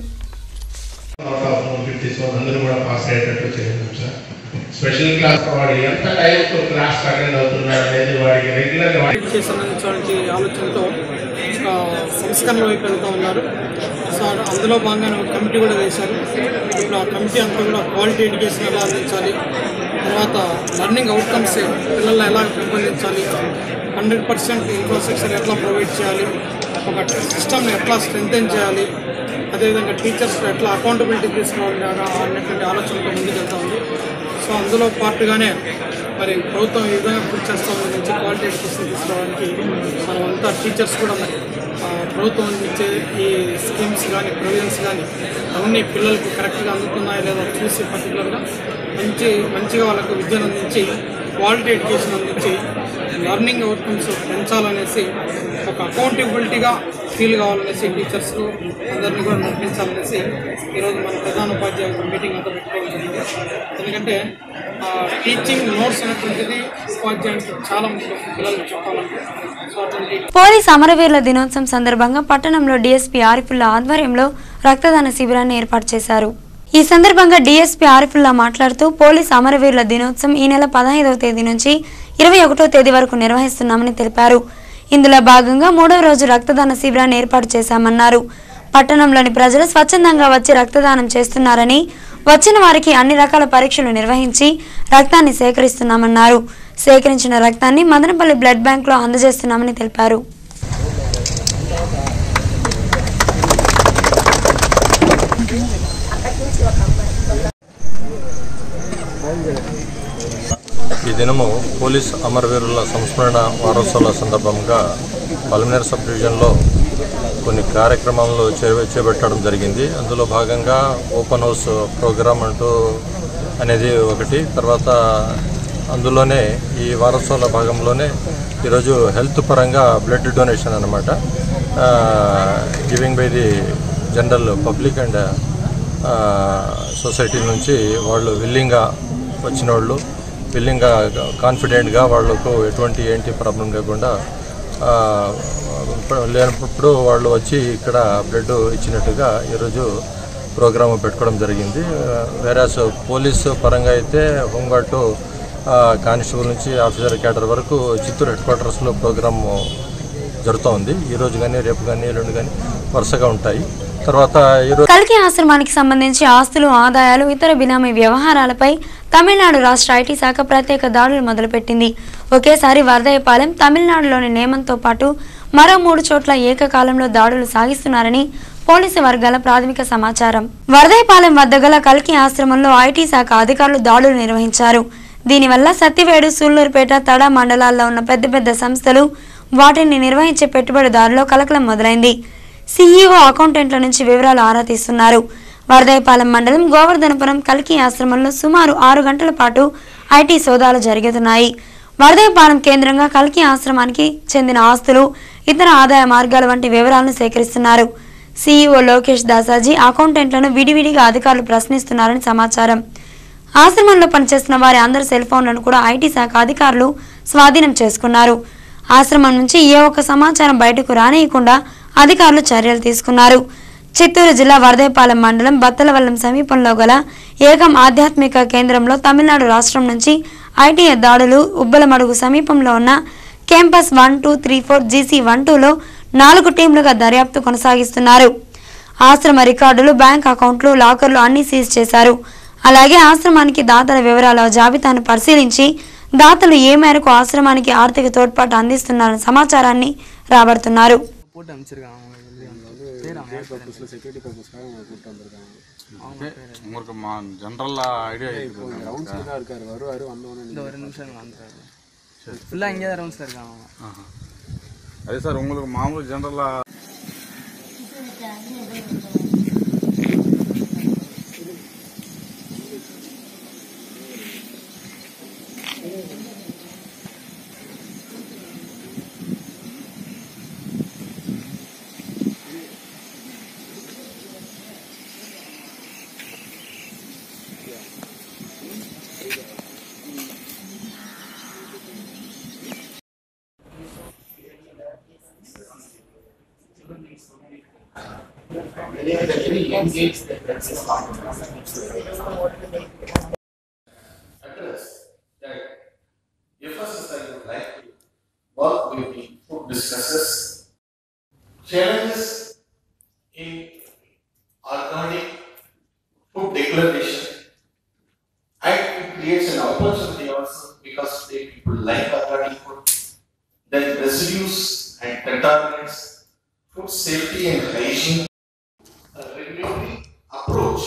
ఫిఫ్టీ సో అందరూ కూడా పాస్ అయ్యేటట్టు చేయండి సార్ స్పెషల్ క్లాస్ వాడు ఎంత టైంతో క్లాస్ అటెండ్ అవుతున్నాడు అనేది వాడికి రెగ్యులర్గా విద్యకి సంబంధించినటువంటి ఆలోచనతో ఆ, సంస్కరణ వైపు వెళ్తూ ఉన్నారు సో అందులో భాగంగానే ఒక కమిటీ కూడా వేశారు ఇప్పుడు ఆ కమిటీ అంతా కూడా క్వాలిటీ ఎడ్యుకేషన్ ఎలా అందించాలి తర్వాత లర్నింగ్ అవుట్కమ్స్ పిల్లల్ని ఎలా పెంపొందించాలి హండ్రెడ్ పర్సెంట్ ఇన్ఫ్రాస్ట్రక్చర్ ఎట్లా ప్రొవైడ్ చేయాలి ఒక సిస్టమ్ని ఎట్లా స్ట్రెంగ్తెన్ చేయాలి అదేవిధంగా టీచర్స్ ఎట్లా అకౌంటబిలిటీ తీసుకోవాలి అన్నటువంటి ఆలోచనతో ముందుకు వెళ్తా ఉంది సో అందులో పాటుగానే మరి ప్రభుత్వం ఈ విధంగా కృషి చేస్తూ ఉంది మంచి క్వాలిటీ ఎడ్యుకేషన్ తీసుకోవడానికి మనమంతా టీచర్స్ కూడా మరి ఆ, ప్రభుత్వం అందించే ఈ స్కీమ్స్ కానీ ప్రొవిజన్స్ కానీ అవన్నీ పిల్లలకు కరెక్ట్గా అందుతున్నాయా లేదా చూసి పర్టికులర్గా మంచి మంచిగా వాళ్ళకు విద్యను అందించి క్వాలిటీ ఎడ్యుకేషన్ అందించి లర్నింగ్ అవుట్కమ్స్ పెంచాలనేసి ఒక అకౌంటబిలిటీగా ఫీల్ కావాలనేసి టీచర్స్ అందరినీ కూడా నడిపించాలనేసి ఈరోజు మన ప్రధాన ఉపాధ్యాయుల మీటింగ్ అంతా పెట్టుకోవడం జరిగింది ఎందుకంటే టీచింగ్ నోట్స్ అనేటువంటిది ఉపాధ్యాయునికి చాలా ముఖ్యం పిల్లలకు చెప్పాలంటే సో అటువంటి పోలీస్ అమరవీరుల దినోత్సవం సందర్భంగా పట్టణంలో డీఎస్పీ ఆరిఫుల్లా ఆధ్వర్యంలో రక్తదాన శిబిరాన్ని ఏర్పాటు చేశారు ఈ సందర్భంగా డీఎస్పీ ఆరిఫుల్లా మాట్లాడుతూ పోలీస్ అమరవీరుల దినోత్సవం ఈ నెల పదహైదవ తేదీ నుంచి ఇరవై ఒకటో తేదీ వరకు నిర్వహిస్తున్నామని తెలిపారు ఇందులో భాగంగా మూడవ రోజు రక్తదాన శిబిరాన్ని ఏర్పాటు చేశామన్నారు పట్టణంలోని ప్రజలు స్వచ్ఛందంగా వచ్చి రక్తదానం చేస్తున్నారని వచ్చిన వారికి అన్ని రకాల పరీక్షలు నిర్వహించి రక్తాన్ని సేకరిస్తున్నామన్నారు సేకరించిన రక్తాన్ని మదనపల్లి బ్లడ్ బ్యాంక్లో అందజేస్తున్నామని తెలిపారు ఈ దినము పోలీస్ అమరవీరుల సంస్మరణ వారోత్సవాల సందర్భంగా పల్మినర్ సబ్ డివిజన్లో కొన్ని కార్యక్రమాలు చే చేపట్టడం జరిగింది అందులో భాగంగా ఓపెన్ హౌస్ ప్రోగ్రామ్ అంటూ అనేది ఒకటి తర్వాత అందులోనే ఈ వారోత్సవాల భాగంలోనే ఈరోజు హెల్త్ పరంగా బ్లడ్ డొనేషన్ అనమాట giving by the general public and society నుంచి వాళ్ళు విల్లింగ్గా వచ్చిన వాళ్ళు విల్లింగ్గా కాన్ఫిడెంట్గా వాళ్ళకు ఎటువంటి ఏంటి ప్రాబ్లం లేకుండా ఆ, లేనప్పుడు వాళ్ళు వచ్చి ఇక్కడ బ్లడ్ ఇచ్చినట్టుగా ఈరోజు ప్రోగ్రామ్ పెట్టుకోవడం జరిగింది వేరాస్ పోలీసు పరంగా అయితే హోంగార్డు కానిస్టేబుల్ నుంచి ఆఫీసర్ క్యాడర్ వరకు చిత్తూరు హెడ్ క్వార్టర్స్లో ప్రోగ్రాము జరుగుతూ ఉంది ఈరోజు కానీ రేపు కానీ ఎల్లుండి కానీ వరుసగా ఉంటాయి తర్వాత ఈరోజు కల్కి ఆశ్రమానికి సంబంధించి ఆస్తులు ఆదాయాలు ఇతర బినామీ వ్యవహారాలపై తమిళనాడు రాష్ట్ర ఐటీ శాఖ ప్రత్యేక దాడులు మొదలుపెట్టింది ఒకేసారి వరదయపాలెం తమిళనాడులోని నేమంతో పాటు మరో మూడు చోట్ల ఏకకాలంలో దాడులు సాగిస్తున్నారని పోలీసు వర్గాల ప్రాథమిక సమాచారం వరదయపాలెం వద్ద గల కల్కి ఆశ్రమంలో ఐటీ శాఖ అధికారులు దాడులు నిర్వహించారు దీనివల్ల సత్తివేడు సూళ్లూరుపేట తడ మండలాల్లో ఉన్న పెద్ద పెద్ద సంస్థలు వాటిని నిర్వహించే పెట్టుబడిదారులో కలకలం మొదలైంది సీఈఓ అకౌంటెంట్ల నుంచి వివరాలు ఆరా తీస్తున్నారు వరదయపాలెం మండలం గోవర్ధనపురం కల్కి ఆశ్రమంలో సుమారు ఆరు గంటల పాటు ఐటీ సోదాలు జరుగుతున్నాయి వరదయపాలెం కేంద్రంగా కల్కి ఆశ్రమానికి చెందిన ఆస్తులు ఇతర ఆదాయ మార్గాల వంటి వివరాలను సేకరిస్తున్నారు సీఈఓ లోకేష్ దాసాజీ అకౌంటెంట్లను విడివిడిగా అధికారులు ప్రశ్నిస్తున్నారని సమాచారం ఆశ్రమంలో పనిచేస్తున్న వారి అందరి సెల్ ఫోన్లను కూడా ఐటీ శాఖ అధికారులు స్వాధీనం చేసుకున్నారు ఆశ్రమం నుంచి ఏ ఒక్క సమాచారం బయటకు రానియకుండా అధికారులు చర్యలు తీసుకున్నారు చిత్తూరు జిల్లా వరదయపాలెం మండలం బత్తలవల్లం సమీపంలో గల ఏకం ఆధ్యాత్మిక కేంద్రంలో తమిళనాడు రాష్ట్రం నుంచి ఐటీ దాడులు ఉబ్బలమడుగు సమీపంలో ఉన్న campus one two three four GC one టూలో నాలుగు టీంలుగా దర్యాప్తు కొనసాగిస్తున్నారు ఆశ్రమ రికార్డులు బ్యాంక్ అకౌంట్లు లాకర్లు అన్ని సీజ్ చేశారు అలాగే ఆశ్రమానికి దాతల వివరాల జాబితాను పరిశీలించి దాతలు ఏ మేరకు ఆశ్రమానికి ఆర్థిక తోడ్పాటు అందిస్తున్నారన్న సమాచారాన్ని రాబడుతున్నారు போட்டு அனுப்பிச்சிருக்கான் செக்யூரிட்டி பர்பஸ்க்காக கூப்பிட்டு வந்திருக்காங்க உங்களுக்கு மா ஜென்ரலாக ஐடியா இப்போ இங்கே ரவுண்ட்ஸில் தான் இருக்காரு வருவார் வந்தோடனே இந்த ஒரு நிமிஷம் இங்க வந்துடுறாரு ஃபுல்லாக இங்கே தான் ரவுண்ட்ஸில் இருக்காங்க அவன். அதே சார் உங்களுக்கு மாமூలు ஜென்ரலாக address that FSS I would like to work with the food discusses challenges in organic food declaration and it creates an opportunity also because today people like organic food then residues and contaminants food safety and hygiene a regulatory approach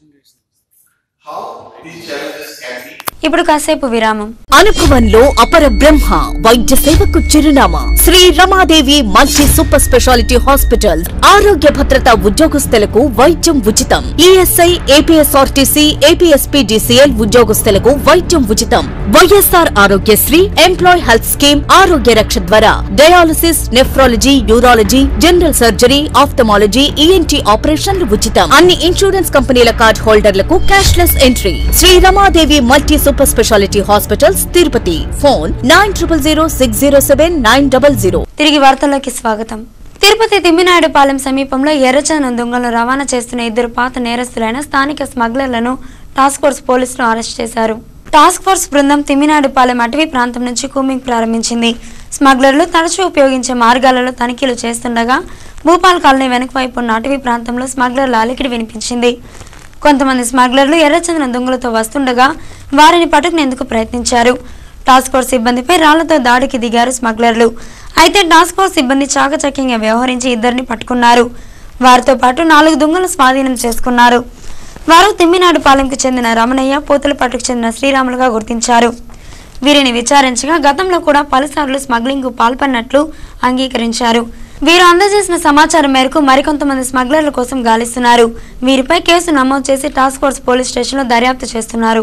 how these challenges can be ఇప్పుడు కాసేపు విరామం అనుభవంలో అపర బ్రహ్మ వైద్య సేవకు చిరునామా Sri Ramadevi multi super speciality hospitals ఆరోగ్య భద్రత ఉద్యోగస్తులకు వైద్యం ఉచితం ఈఎస్ఐ ఏపీఎస్ఆర్టీసీ ఏపీఎస్పీడీసీఎల్ ఉద్యోగస్తులకు వైద్యం ఉచితం YSR Aarogyasri employee health scheme Arogya Raksha ద్వారా dialysis nephrology urology general surgery ophthalmology ENT ఆపరేషన్లు ఉచితం అన్ని ఇన్సూరెన్స్ కంపెనీల కార్డ్ హోల్డర్లకు cashless entry Sri Ramadevi multi super speciality hospitals Tirupati phone nine triple zero six zero seven nine double zero తిరిగి వార్తల్లోకి స్వాగతం తిరుపతి తిమ్మినాయుడుపాలెం సమీపంలో ఎర్రచందనం దొంగలను రవాణా చేస్తున్న ఇద్దరు పాత నేరస్తులైన స్థానిక స్మగ్లర్లను టాస్క్ ఫోర్స్ పోలీసులు అరెస్ట్ చేశారు టాస్క్ ఫోర్స్ బృందం తిమ్మినాయుడుపాలెం అటవీ ప్రాంతం నుంచి కూమింగ్ ప్రారంభించింది స్మగ్లర్లు తరచూ ఉపయోగించే మార్గాలలో తనిఖీలు చేస్తుండగా భూపాల్ కాలనీ వెనుక వైపు ఉన్న అటవీ ప్రాంతంలో స్మగ్లర్ల అలికిడి వినిపించింది కొంతమంది స్మగ్లర్లు ఎర్రచందనం దొంగలతో వస్తుండగా వారిని పట్టుకునేందుకు ప్రయత్నించారు టాస్క్ ఫోర్స్ సిబ్బందిపై రాళ్లతో దాడికి దిగారు స్మగ్లర్లు అయితే టాస్క్ ఫోర్స్ సిబ్బంది చాకచక్యంగా వ్యవహరించి ఇద్దరిని పట్టుకున్నారు వారితో పాటు నాలుగు దొంగలు స్వాధీనం చేసుకున్నారు వారు తిమ్మినాడు పాలెంకు చెందిన రమణయ్య పూతలపట్టుకు చెందిన శ్రీరాములుగా గుర్తించారు వీరిని విచారించగా గతంలో కూడా పలుసార్లు స్మగ్లింగ్ పాల్పడినట్లు అంగీకరించారు వీరు అందజేసిన సమాచారం మేరకు మరికొంతమంది స్మగ్లర్ల కోసం గాలిస్తున్నారు వీరిపై కేసు నమోదు చేసి టాస్క్ ఫోర్స్ పోలీస్ స్టేషన్లో దర్యాప్తు చేస్తున్నారు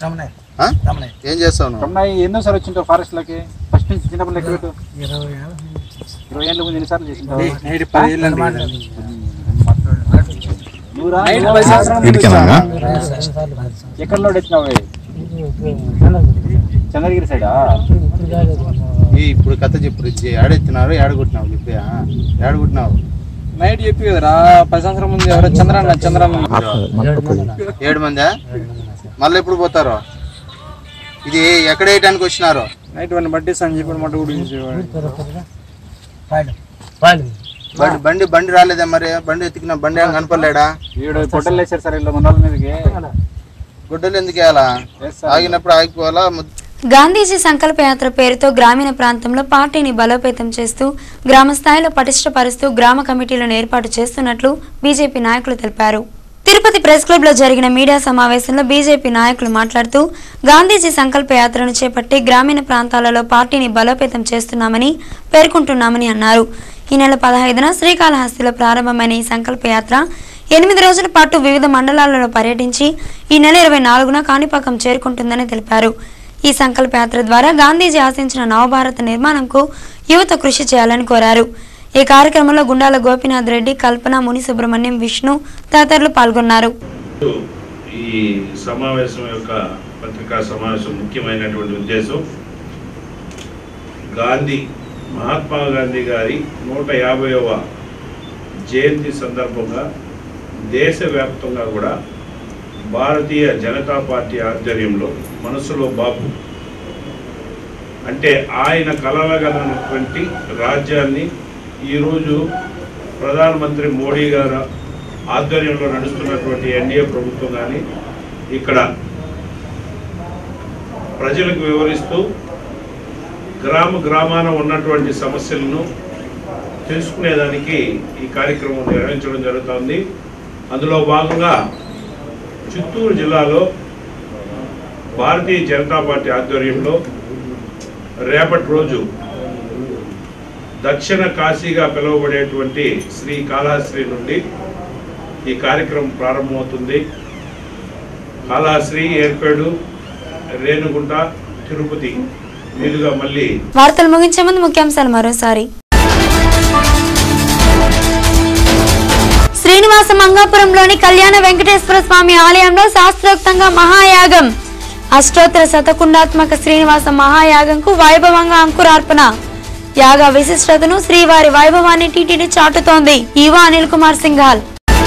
ఏం చేస్తావు నువ్వు అమ్మాయి ఎన్నో సార్ వచ్చింటావు ఫారెస్ట్ లోకి ఫస్ట్ నుంచి చిన్నప్పుడు లెక్క పెట్టు ఇరవై ఏళ్ళ ముందు ఎన్నిసార్లు చేసింటావు నేటి పది ఏళ్ళు అన్నమాట. నువ్వు రా, నైట్ నువ్వు పది సంవత్సరాలు ఇటుకేనా? వచ్చావా? ఎక్కడ లోడ్ వచ్చినావు చంద్రగిరి సైడా ఈ ఇప్పుడు కథ చెప్పు రిజ్జి ఏడెత్తినారు ఏడగొట్టినావు చెప్పి ఏడగొట్టినావు నైట్ చెప్పి కదరా పది సంవత్సరం ముందు ఎవరో చంద్రన్న చంద్రన్న ఏడు మందా మళ్ళీ ఎప్పుడు పోతారు ఇది ఎక్కడ వేయడానికి వచ్చినారు నైట్ వాడిని బట్టి అని చెప్పి మట్ట కూడా బండి బండి బండి రాలేదా మరి బండి ఎత్తికిన బండి ఏం కనపడలేడా ఈడు పొట్టలు వేసారు సార్ ఇలా మన మీదకి గుడ్డలు ఎందుకు వేయాలా ఆగినప్పుడు ఆగిపోవాలా ముద్ద- గాంధీజీ సంకల్ప యాత్ర పేరుతో గ్రామీణ ప్రాంతంలో పార్టీని బలోపేతం చేస్తూ గ్రామ స్థాయిలో పటిష్టపరుస్తూ గ్రామ కమిటీలను ఏర్పాటు చేస్తున్నట్లు బీజేపీ నాయకులు తెలిపారు తిరుపతి ప్రెస్ క్లబ్ లో జరిగిన మీడియా సమావేశంలో బీజేపీ నాయకులు మాట్లాడుతూ గాంధీజీ సంకల్ప యాత్రను చేపట్టి గ్రామీణ ప్రాంతాలలో పార్టీని బలోపేతం చేస్తున్నామని పేర్కొంటున్నామని అన్నారు ఈ నెల పదహైదున శ్రీకాళహస్తిలో ప్రారంభమైన ఈ సంకల్ప యాత్ర ఎనిమిది రోజుల పాటు వివిధ మండలాలలో పర్యటించి ఈ నెల ఇరవై నాలుగున కాణిపాకం చేరుకుంటుందని తెలిపారు ఈ సంకల్ప యాత్ర ద్వారా గాంధీజీ ఆశించిన నవభారత నిర్మాణంకు యువత కృషి చేయాలని కోరారు ఈ కార్యక్రమంలో గుండాల గోపీనాథ్ రెడ్డి కల్పన ముని సుబ్రహ్మణ్యం విష్ణు తదితరులు పాల్గొన్నారు ఈ సమావేశం యొక్క పత్రికా సమావేశం ముఖ్యమైనటువంటి ఉద్దేశం గాంధీ మహాత్మా గాంధీ గారి నూట యాభైవ జయంతి సందర్భంగా దేశవ్యాప్తంగా కూడా భారతీయ జనతా పార్టీ ఆధ్వర్యంలో మనసులో బాబు అంటే ఆయన కలలగలనటువంటి రాజ్యాన్ని ఈరోజు ప్రధానమంత్రి మోడీ గారు ఆధ్వర్యంలో నడుస్తున్నటువంటి ఎన్డీఏ ప్రభుత్వం కానీ ఇక్కడ ప్రజలకు వివరిస్తూ గ్రామ గ్రామాన ఉన్నటువంటి సమస్యలను తెలుసుకునేదానికి ఈ కార్యక్రమం నిర్వహించడం జరుగుతోంది అందులో భాగంగా చిత్తూరు జిల్లాలో భారతీయ జనతా పార్టీ ఆధ్వర్యంలో రేపటి రోజు దక్షిణ కాశీగా పిలువబడేటువంటి శ్రీ కాళహస్త్రి నుండి ఈ కార్యక్రమం ప్రారంభమవుతుంది కాళహస్త్రి ఏర్పేడు రేణుగుంట తిరుపతి మీదుగా మళ్ళీ వార్తలు ముగించే ముందు ముఖ్యాంశాలు మరోసారి శ్రీనివాస మంగాపురంలోని కళ్యాణ వెంకటేశ్వర స్వామి ఆలయంలో శాస్త్రోక్తంగా మహాయాగం అష్టోత్తర శతకుండాత్మక శ్రీనివాస మహాయాగంకు వైభవంగా అంకురార్పణ యాగ విశిష్టతను శ్రీవారి వైభవాన్ని టీటీడీ చాటుతోంది ఈవో అనిల్ కుమార్ సింఘాల్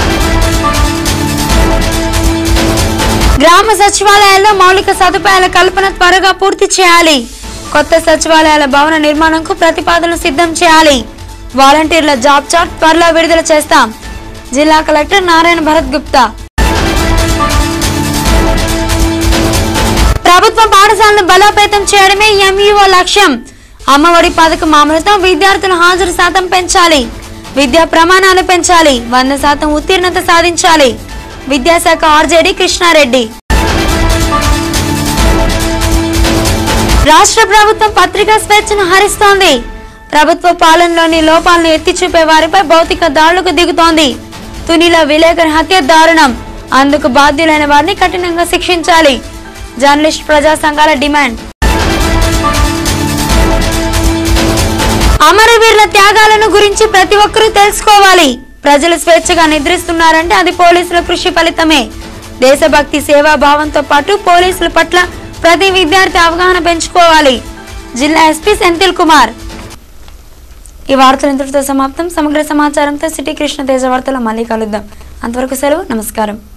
గ్రామ సచివాలయాల్లో మౌలిక సదుపాయాల కల్పన త్వరగా పూర్తి చేయాలి కొత్త సచివాలయాల భవన నిర్మాణంకు ప్రతిపాదనలు సిద్ధం చేయాలి వాలంటీర్ల జాబ్ చార్ట్ త్వరలో విడుదల చేస్తాం జిల్లా కలెక్టర్ నారాయణ భరత్ గుప్తా ప్రభుత్వ పాఠశాలను బలోపేతం చేయడమే ఎంఈఓ లక్ష్యం అమ్మఒడి పథకం అమలుతో విద్యార్థుల హాజరు శాతం పెంచాలి విద్యా ప్రమాణాలు పెంచాలి వంద శాతం ఉత్తీర్ణత సాధించాలి విద్యాశాఖ ఆర్జేడి కృష్ణారెడ్డి రాష్ట్ర ప్రభుత్వం పత్రికా స్వేచ్ఛను హరిస్తోంది ప్రభుత్వ పాలనలోని లోపాలను ఎత్తి చూపే వారిపై భౌతిక దాడులకు దిగుతోంది తునిలో విలేకరి హత్య దారుణం అందుకు బాధ్యులైన వారిని కఠినంగా శిక్షించాలి జర్నలిస్ట్ ప్రజా సంఘాల డిమాండ్ అమరవీరుల త్యాగాలను గురించి ప్రతి ఒక్కరూ తెలుసుకోవాలి ప్రజలు స్వేచ్ఛగా నిద్రిస్తున్నారంటే అది పోలీసుల కృషి ఫలితమే దేశభక్తి సేవా భావంతో పాటు పోలీసుల పట్ల ప్రతి విద్యార్థి అవగాహన పెంచుకోవాలి జిల్లా ఎస్పీ సెంథిల్ కుమార్ ఈ వార్తలు ఇంతటితో సమాప్తం సమగ్ర సమాచారంతో సిటీ కృష్ణ తేజ వార్తలో మళ్ళీ కలుద్దాం అంతవరకు సెలవు నమస్కారం